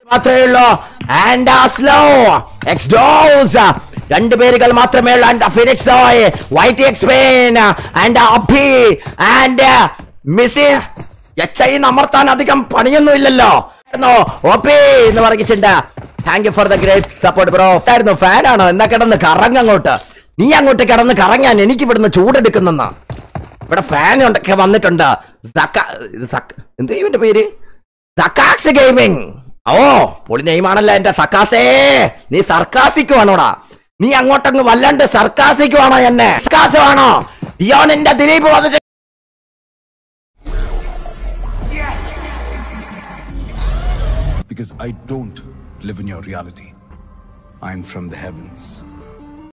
മാത്രമേ ഉള്ളൂ and slow X dose രണ്ട് പേരുകൾ മാത്രമേ ഉള്ളൂ ആൻഡ് ഫിനിക്സ് വൈറ്റ് എക്സ്പെയിൻ and Abhi and Mrs H I അമർത്താൻ അധികം പണിയൊന്നും ഇല്ലല്ലോ ഓപ്പി എന്ന് പറഞ്ഞിട്ടുണ്ട് thank you for the great support bro ആയിരുന്നു ഫാനാണോ എന്നാ കിടന്ന് കറങ്ങങ്ങോട്ട് നീ അങ്ങോട്ട് കിടന്ന് കറങ്ങാൻ എനിക്ക് ഇവിടുന്ന് ചൂടെടുക്കുന്നെന്നാ ഇവിടെ ഫാൻ ഉണ്ടൊക്കെ വന്നിട്ടുണ്ട് സക്ക- ഇത് സക്ക- എന്ത് ഇവന്റെ പേര് സക്കാക്സ് ഗെയിമിംഗ് ഓ പൊളി നെയ്മാണല്ലോ എന്റെ സക്കാസേ നീ സർക്കാസിക്കുവാണോടാ നീ അങ്ങോട്ടങ്ങ് വല്ലാണ്ട് സർക്കാസിക്കുവാണോ എന്നെ സർക്കാസമാണോ ഡിയോൻ എന്റെ ദിലീപ് വന്നിട്ട് Because I don't live in your reality. I'm from the heavens.